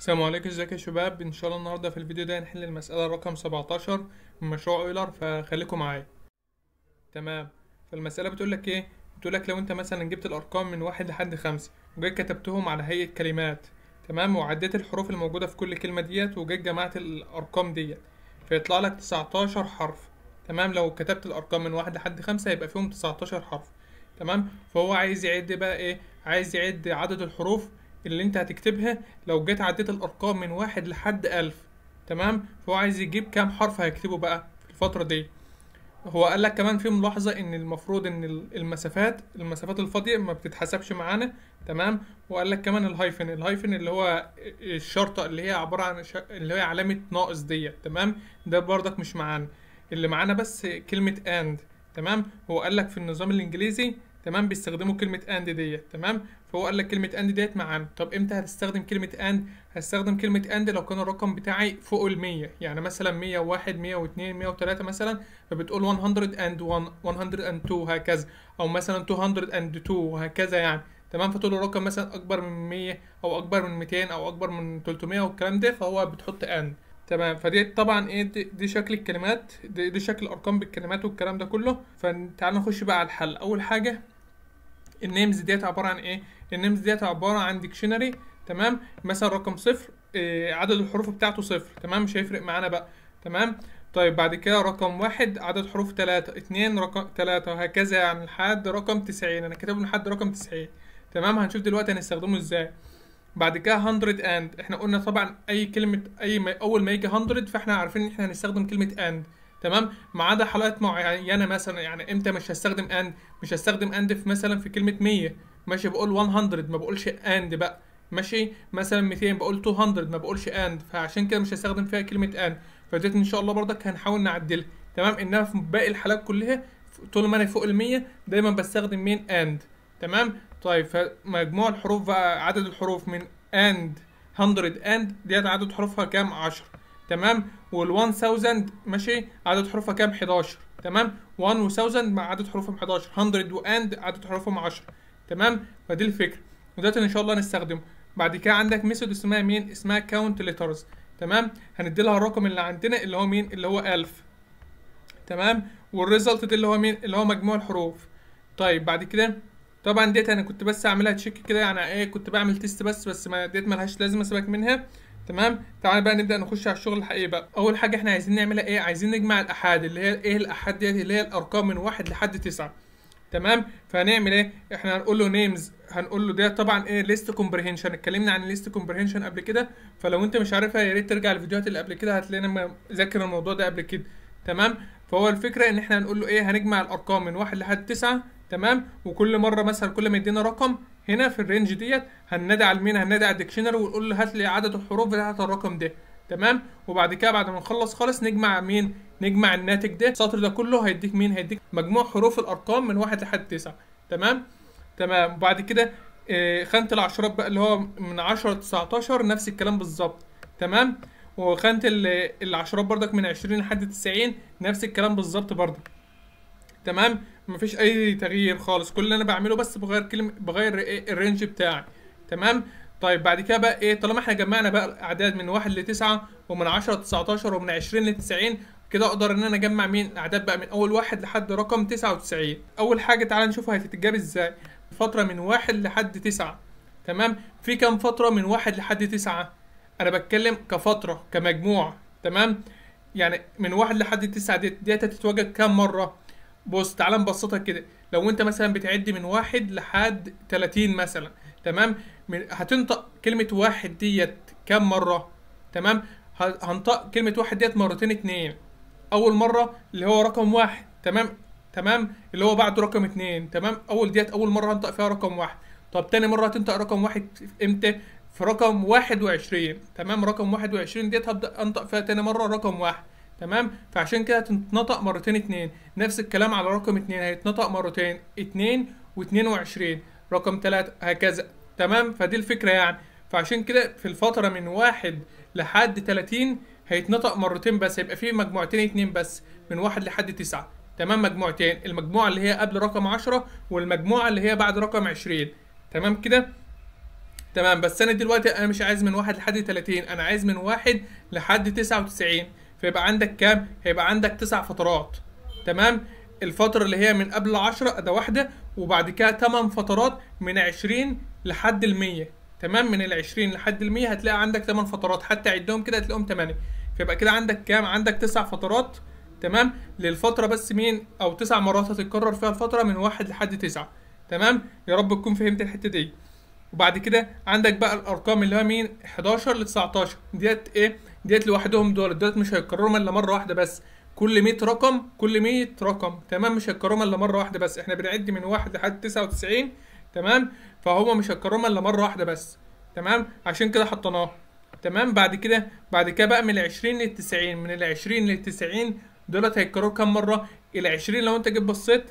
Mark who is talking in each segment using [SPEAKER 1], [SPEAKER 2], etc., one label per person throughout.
[SPEAKER 1] السلام عليكم ازيك يا شباب ان شاء الله النهارده في الفيديو ده هنحل المسألة رقم 17 من مشروع اويلر فخليكم معايا تمام فالمسألة بتقول لك ايه بتقول لك لو انت مثلا جبت الارقام من واحد لحد خمسة وجيت كتبتهم على هيئة كلمات تمام وعديت الحروف الموجودة في كل كلمة ديت وجيت جمعت الارقام ديت فيطلع لك 19 حرف تمام لو كتبت الارقام من واحد لحد خمسة يبقى فيهم 19 حرف تمام فهو عايز يعد بقى ايه عايز يعد عدد الحروف اللي انت هتكتبها لو جيت عديت الارقام من واحد لحد الف تمام فهو عايز يجيب كام حرف هيكتبه بقى في الفترة دي هو قال لك كمان في ملاحظة ان المفروض ان المسافات المسافات الفاضية ما بتتحسبش معانا تمام وقال لك كمان الهايفن الهايفن اللي هو الشرطة اللي هي عبارة عن ش... اللي هي علامة ناقص ديت تمام ده برضك مش معانا اللي معانا بس كلمة اند تمام هو قال لك في النظام الانجليزي تمام بيستخدموا كلمة اند ديت تمام فهو قال لك كلمة اند ديت معانا طب امتى هتستخدم كلمة اند هستخدم كلمة اند لو كان الرقم بتاعي فوق المية يعني مثلا مية وواحد مية واتنين مية وتلاتة مثلا فبتقول 101 102 هكذا او مثلا 202 وهكذا يعني تمام فتقول الرقم مثلا اكبر من 100 او اكبر من 200 او اكبر من 300 والكلام ده فهو بتحط اند تمام فدي طبعا ايه دي, دي شكل الكلمات دي, دي شكل الارقام بالكلمات والكلام ده كله فتعال نخش بقى على الحل اول حاجه النيمز ديت عباره عن ايه النيمز ديت عباره عن ديكشنري تمام مثلا رقم صفر إيه عدد الحروف بتاعته صفر تمام مش هيفرق معانا بقى تمام طيب بعد كده رقم واحد عدد حروف تلاتة اتنين رقم تلاتة وهكذا يعني لحد لرقم تسعين انا كاتبهم لحد رقم تسعين تمام هنشوف دلوقتي هنستخدمه ازاي بعد كده 100 اند احنا قلنا طبعا اي كلمه اي ما اول ما يجي 100 فاحنا عارفين ان احنا هنستخدم كلمه اند تمام ما عدا حالات معينه مثلا يعني امتى مش هستخدم اند مش هستخدم اند في مثلا في كلمه 100 ماشي بقول 100 ما بقولش اند بقى ماشي مثلا 200 بقول 200 ما بقولش اند فعشان كده مش هستخدم فيها كلمه اند فديت ان شاء الله برضك هنحاول نعدلها تمام انها في باقي الحالات كلها طول ما انا فوق ال 100 دايما بستخدم مين اند تمام طيب فمجموع الحروف بقى عدد الحروف من اند 100 اند ديت عدد حروفها كام 10 تمام وال 1000 ماشي عدد حروفها كام 11 تمام 1 و 1000 مع عدد حروفهم 11 100 واند عدد حروفهم 10 تمام فدي الفكره وده ان شاء الله نستخدمه بعد كده عندك ميثود اسمها مين اسمها كاونت ليترز تمام هندي لها الرقم اللي عندنا اللي هو مين اللي هو 1000 تمام والريزلت ده اللي هو مين اللي هو مجموع الحروف طيب بعد كده طبعا ديت انا كنت بس اعملها تشيك كده يعني ايه كنت بعمل تيست بس بس ما ديت ملهاش لازمه سيبك منها تمام تعالى بقى نبدا نخش على الشغل الحقيقي بقى اول حاجه احنا عايزين نعملها ايه عايزين نجمع الاحاد اللي هي ايه الاحاد ديت اللي هي الارقام من واحد لحد تسعة تمام فهنعمل ايه احنا هنقول له نيمز هنقول له ديت طبعا ايه ليست كومبريهنشن اتكلمنا عن الليست كومبريهنشن قبل كده فلو انت مش عارفها يا ريت ترجع الفيديوهات اللي قبل كده هتلاقينا ذاكر الموضوع ده قبل كده تمام فهو الفكره ان احنا هنقول له ايه هنجمع الارقام من واحد لحد تسعة تمام وكل مره مثلا كل ما يدينا رقم هنا في الرينج ديت هننادي على مين هننادي على الديكشنري ونقول له هات لي عدد الحروف بتاعت الرقم ده تمام وبعد كده بعد ما نخلص خالص نجمع مين نجمع الناتج ده السطر ده كله هيديك مين هيديك مجموع حروف الارقام من واحد لحد تسعة تمام تمام وبعد كده إيه خانه العشرات بقى اللي هو من 10 ل 19 نفس الكلام بالظبط تمام وخانه العشرات بردك من 20 لحد 90 نفس الكلام بالظبط بردك تمام مفيش اي تغيير خالص كل اللي انا بعمله بس بغير كلمه بغير إيه الرينج بتاعي تمام طيب بعد كده بقى ايه طالما احنا جمعنا بقى اعداد من 1 ل 9 ومن 10 ل 19 ومن 20 ل 90 كده اقدر ان انا اجمع مين اعداد بقى من اول واحد لحد رقم 99 اول حاجه تعالى نشوفها هتتجاب ازاي فتره من واحد لحد 9 تمام في كام فتره من واحد لحد 9 انا بتكلم كفتره كمجموع تمام يعني من واحد لحد 9 ديت ديت هتتواجد كام مره بص تعالى نبسطها كده لو انت مثلا بتعد من واحد لحد 30 مثلا تمام من هتنطق كلمة واحد ديت كام مرة تمام هنطق كلمة واحد ديت مرتين اتنين أول مرة اللي هو رقم واحد تمام تمام اللي هو بعد رقم اتنين تمام أول ديت أول مرة هنطق فيها رقم واحد طب تاني مرة هتنطق رقم واحد امتى في رقم واحد وعشرين تمام رقم واحد وعشرين ديت هبدأ أنطق فيها تاني مرة رقم واحد تمام فعشان كده هتتنطق مرتين اتنين نفس الكلام على رقم اتنين هيتنطق مرتين اتنين واتنين وعشرين رقم تلاتة هكذا تمام فدي الفكرة يعني فعشان كده في الفترة من واحد لحد تلاتين هيتنطق مرتين بس هيبقى فيه مجموعتين اتنين بس من واحد لحد تسعة تمام مجموعتين المجموعة اللي هي قبل رقم عشرة والمجموعة اللي هي بعد رقم عشرين تمام كده تمام بس انا دلوقتي انا مش عايز من واحد لحد 30 انا عايز من واحد لحد 99 فيبقى عندك كام هيبقى عندك تسع فترات تمام الفترة اللي هي من قبل 10 ده واحدة وبعد كده 8 فترات من 20 لحد ال 100 تمام من ال 20 لحد ال 100 هتلاقي عندك 8 فترات حتى عدهم كده هتلاقيهم 8 فيبقى كده عندك كام عندك تسع فترات تمام للفترة بس مين او تسع مرات هتتكرر فيها الفترة من واحد لحد تسعة تمام يا رب تكون فهمت الحتة دي وبعد كده عندك بقى الارقام اللي هو مين 11 ل 19 ديت ايه ديت لوحدهم دول دولت مش هيتكرروا الا مره واحده بس كل 100 رقم كل 100 رقم تمام مش هيتكرروا الا مره واحده بس احنا بنعد من واحد لحد 99 تمام فهو مش هيتكرروا الا مره واحده بس تمام عشان كده حطيناه تمام بعد كده بعد كده بقى من ال 20 لل 90 من ال 20 لل 90 دولت هيتكرروا كام مره ال 20 لو انت جيت بصيت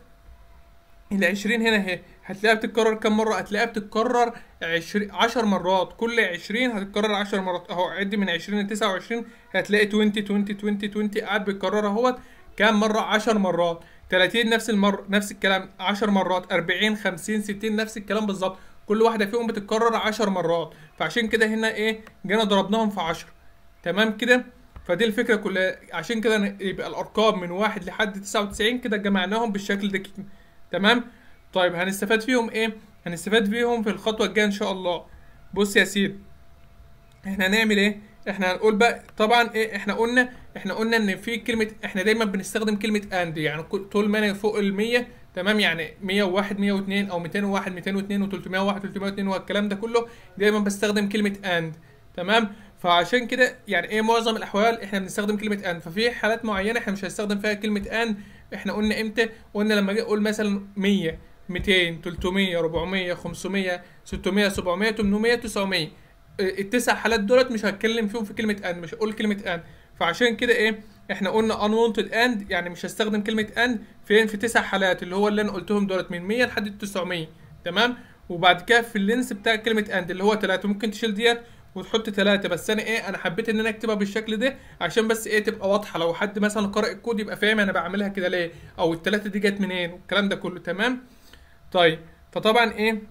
[SPEAKER 1] ال 20 هنا اهي هتلاقيها بتتكرر كام مره هتلاقيها بتتكرر 20 10 مرات كل 20 هتتكرر 10 مرات اهو عد من 20 ل 29 هتلاقي 20 20 20 20 قاعد بيتكرر اهوت كام مره 10 مرات 30 نفس المر نفس الكلام 10 مرات 40 50 60 نفس الكلام بالظبط كل واحده فيهم بتتكرر 10 مرات فعشان كده هنا ايه جينا ضربناهم في 10 تمام كده فدي الفكره كلها عشان كده يبقى الارقام من واحد لحد 99 كده جمعناهم بالشكل ده كده تمام طيب هنستفاد فيهم ايه هنستفاد فيهم في الخطوه الجايه ان شاء الله بص يا سيدي احنا هنعمل ايه احنا هنقول بقى طبعا ايه احنا قلنا احنا قلنا ان في كلمه احنا دايما بنستخدم كلمه اند يعني طول ما انا فوق ال 100 تمام يعني 101 102 او 201 202 و301 302 والكلام ده كله دايما بستخدم كلمه اند تمام فعشان كده يعني ايه معظم الاحوال احنا بنستخدم كلمه اند ففي حالات معينه احنا مش هنستخدم فيها كلمه اند احنا قلنا امتى قلنا لما اجي اقول مثلا 100 200 300 400 500 600 700 800 900 التسع حالات دولت مش هتكلم فيهم في كلمه اند مش هقول كلمه اند فعشان كده ايه احنا قلنا unwanted اند يعني مش هستخدم كلمه اند فين في تسع حالات اللي هو اللي انا قلتهم دولت من 100 لحد 900 تمام وبعد كده في اللينس بتاع كلمه اند اللي هو 3 ممكن تشيل ديت وتحط ثلاثة بس انا ايه انا حبيت ان انا اكتبها بالشكل ده عشان بس ايه تبقى واضحة لو حد مثلا قارئ الكود يبقى فاهم انا بعملها كده ليه او الثلاثة دي جت منين والكلام ده كله تمام طيب فطبعا ايه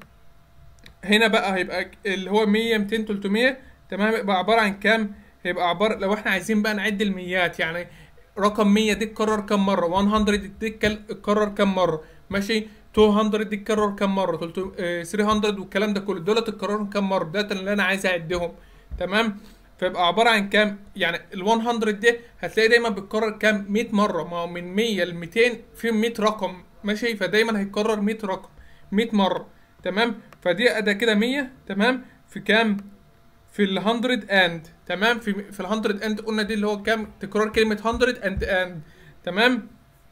[SPEAKER 1] هنا بقى هيبقى اللي هو 100 200 300 تمام يبقى عبارة عن كام هيبقى عبارة لو احنا عايزين بقى نعد الميات يعني رقم 100 دي اتكرر كام مرة 100 دي اتكرر كام مرة ماشي 200 دي اتكرر كام مره 300 والكلام ده كله دولت اتكرروا كام مره ده اللي انا عايز اعدهم تمام فيبقى عباره عن كام يعني ال 100 دي هتلاقي دايما بتكرر كام 100 مره ما هو من 100 ل 200 في 100 رقم ماشي فدايما هيتكرر 100 رقم 100 مره تمام فدي ده كده 100 تمام في كام في ال 100 اند تمام في في ال 100 اند قلنا دي اللي هو كام تكرار كلمه 100 اند اند تمام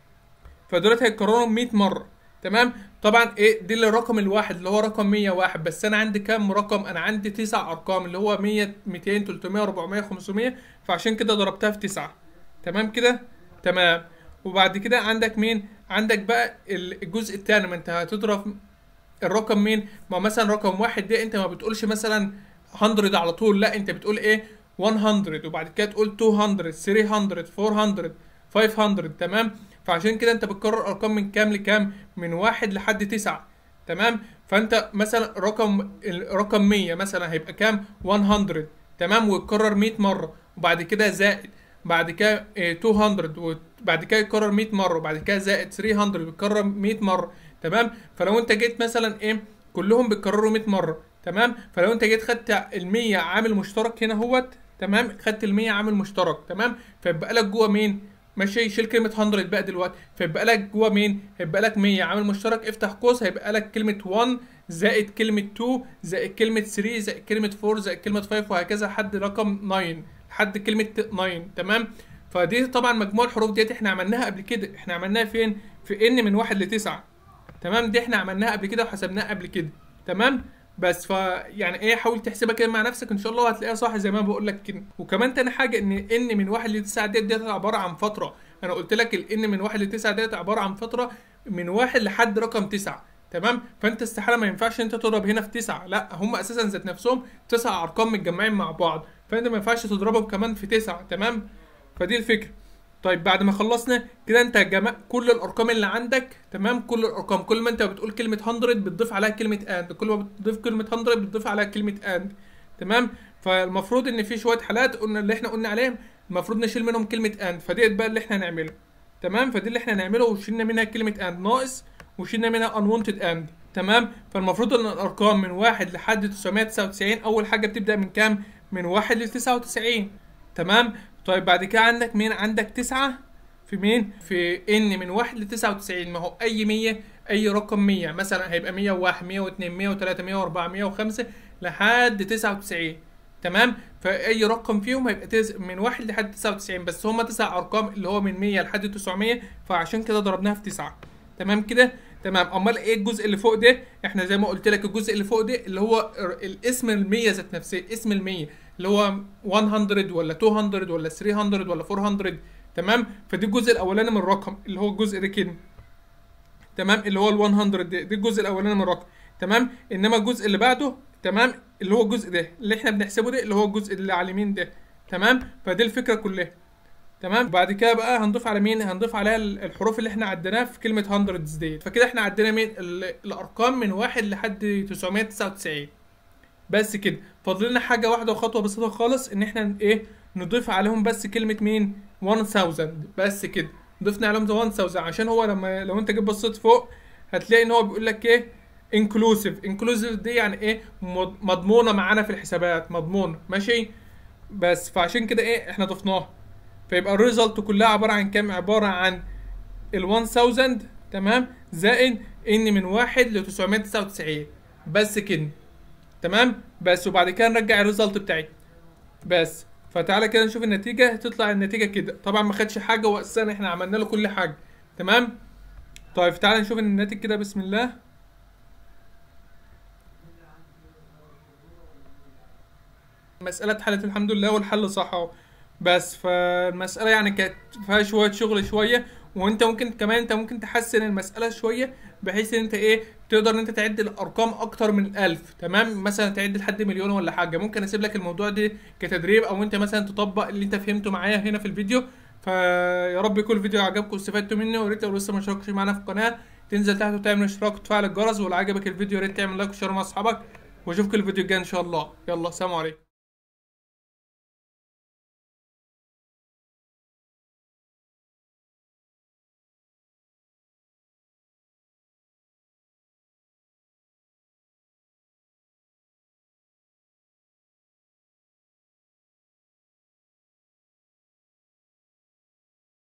[SPEAKER 1] فدولت هيتكرروا 100 مره تمام طبعا ايه دي الرقم الواحد اللي هو رقم 101 بس انا عندي كام رقم انا عندي تسع ارقام اللي هو 100 200 300 400 500 فعشان كده ضربتها في تسعة تمام كده تمام وبعد كده عندك مين عندك بقى الجزء الثاني ما انت هتضرب الرقم مين ما مثلا رقم واحد ده انت ما بتقولش مثلا 100 على طول لا انت بتقول ايه 100 وبعد كده تقول 200 300 400 500 تمام فعشان كده انت بتكرر ارقام من كام لكام من واحد لحد تسعة تمام فانت مثلا رقم رقم 100 مثلا هيبقى كام 100 تمام ويتكرر 100 مره وبعد كده زائد بعد كده 200 وبعد كده يتكرر 100 مره وبعد كده زائد 300 بيتكرر 100 مره تمام فلو انت جيت مثلا ايه كلهم بيتكرروا 100 مره تمام فلو انت جيت خدت ال 100 عامل مشترك هنا اهوت تمام خدت ال 100 عامل مشترك تمام فيبقى لك جوه مين ماشي شيل كلمة 100 بقى دلوقتي فيبقى لك جوه مين؟ هيبقى لك 100 عامل مشترك افتح قوس هيبقى لك كلمة 1 زائد كلمة 2 زائد كلمة 3 زائد كلمة 4 زائد كلمة 5 وهكذا لحد رقم 9 لحد كلمة 9 تمام؟ فدي طبعا مجموع الحروف ديت احنا عملناها قبل كده احنا عملناها فين؟ في ان من 1 ل 9 تمام دي احنا عملناها قبل كده وحسبناها قبل كده تمام؟ بس ف يعني ايه حاول تحسبها كده مع نفسك ان شاء الله هتلاقيها صح زي ما بقول لك كده وكمان تاني حاجه ان ان من 1 ل 9 ديت ديت عباره عن فتره انا قلت لك الان من 1 ل 9 ديت عباره عن فتره من 1 لحد رقم 9 تمام فانت استحاله ما ينفعش انت تضرب هنا في 9 لا هم اساسا ذات نفسهم تسع ارقام متجمعين مع بعض فانت ما ينفعش تضربهم كمان في 9 تمام فدي الفكره طيب بعد ما خلصنا كده انت جمع كل الارقام اللي عندك تمام كل الارقام كل ما انت بتقول كلمه 100 بتضيف عليها كلمه اند كل ما بتضيف كلمه 100 بتضيف عليها كلمه اند تمام فالمفروض ان في شويه حالات قلنا اللي احنا قلنا عليهم المفروض نشيل منهم كلمه اند فديت بقى اللي احنا هنعمله تمام فدي اللي احنا هنعمله وشيلنا منها كلمه اند ناقص وشيلنا منها unwanted اند تمام فالمفروض ان الارقام من 1 لحد 999 اول حاجه بتبدا من كام من 1 ل 99 تمام طيب بعد كده عندك مين عندك 9 في مين في ان من 1 ل 99 ما هو اي 100 اي رقم 100 مثلا هيبقى 101 102 103 104 105 لحد 99 تمام فاي رقم فيهم هيبقى تز... من 1 لحد 99 بس هما تسع ارقام اللي هو من 100 لحد 900 فعشان كده ضربناها في 9 تمام كده تمام امال ايه الجزء اللي فوق ده احنا زي ما قلت لك الجزء اللي فوق ده اللي هو الاسم ال100 ذات نفسه اسم ال100 اللي هو 100 ولا 200 ولا 300 ولا 400 تمام فدي الجزء الاولاني من الرقم اللي هو الجزء ده كده تمام اللي هو ال 100 ده دي الجزء الاولاني من الرقم تمام انما الجزء اللي بعده تمام اللي هو الجزء ده اللي احنا بنحسبه ده اللي هو الجزء اللي على اليمين ده تمام فدي الفكره كلها تمام بعد كده بقى هنضيف على مين هنضيف عليها الحروف اللي احنا عديناها في كلمه 100 ديت فكده احنا عدينا مين الارقام من 1 لحد 999 بس كده فاضل لنا حاجه واحده وخطوه بسيطه خالص ان احنا ايه نضيف عليهم بس كلمه مين 1000 بس كده ضفنا عليهم 1000 عشان هو لما لو انت جيت بصيت فوق هتلاقي ان هو بيقول لك ايه انكلوسيف انكلوسيف دي يعني ايه مضمونه معانا في الحسابات مضمونه ماشي بس فعشان كده ايه احنا ضفناها فيبقى الريزلت كلها عباره عن كام عباره عن ال 1000 تمام زائد ان من 1 ل 999 بس كده تمام بس وبعد كده نرجع الريزلت بتاعي بس فتعالى كده نشوف النتيجه تطلع النتيجه كده طبعا ما خدش حاجه واساسا احنا عملنا له كل حاجه تمام طيب تعالى نشوف الناتج كده بسم الله المسألة اتحلت الحمد لله والحل صح اهو بس فالمسألة يعني كانت فيها شوية شغل شوية وانت ممكن كمان انت ممكن تحسن المسألة شوية بحيث ان انت ايه تقدر ان انت تعد الارقام اكتر من الف تمام مثلا تعد لحد مليون ولا حاجة ممكن اسيب لك الموضوع ده كتدريب او انت مثلا تطبق اللي انت فهمته معايا هنا في الفيديو فيا رب يكون الفيديو عجبكم واستفدتوا منه ويا ريت لو لسه ما اشتركتش معانا في القناة تنزل تحت وتعمل اشتراك وتفعل الجرس ولو عجبك الفيديو يا ريت تعمل لايك وشير مع اصحابك واشوفكم الفيديو الجاي ان شاء الله يلا سلام عليكم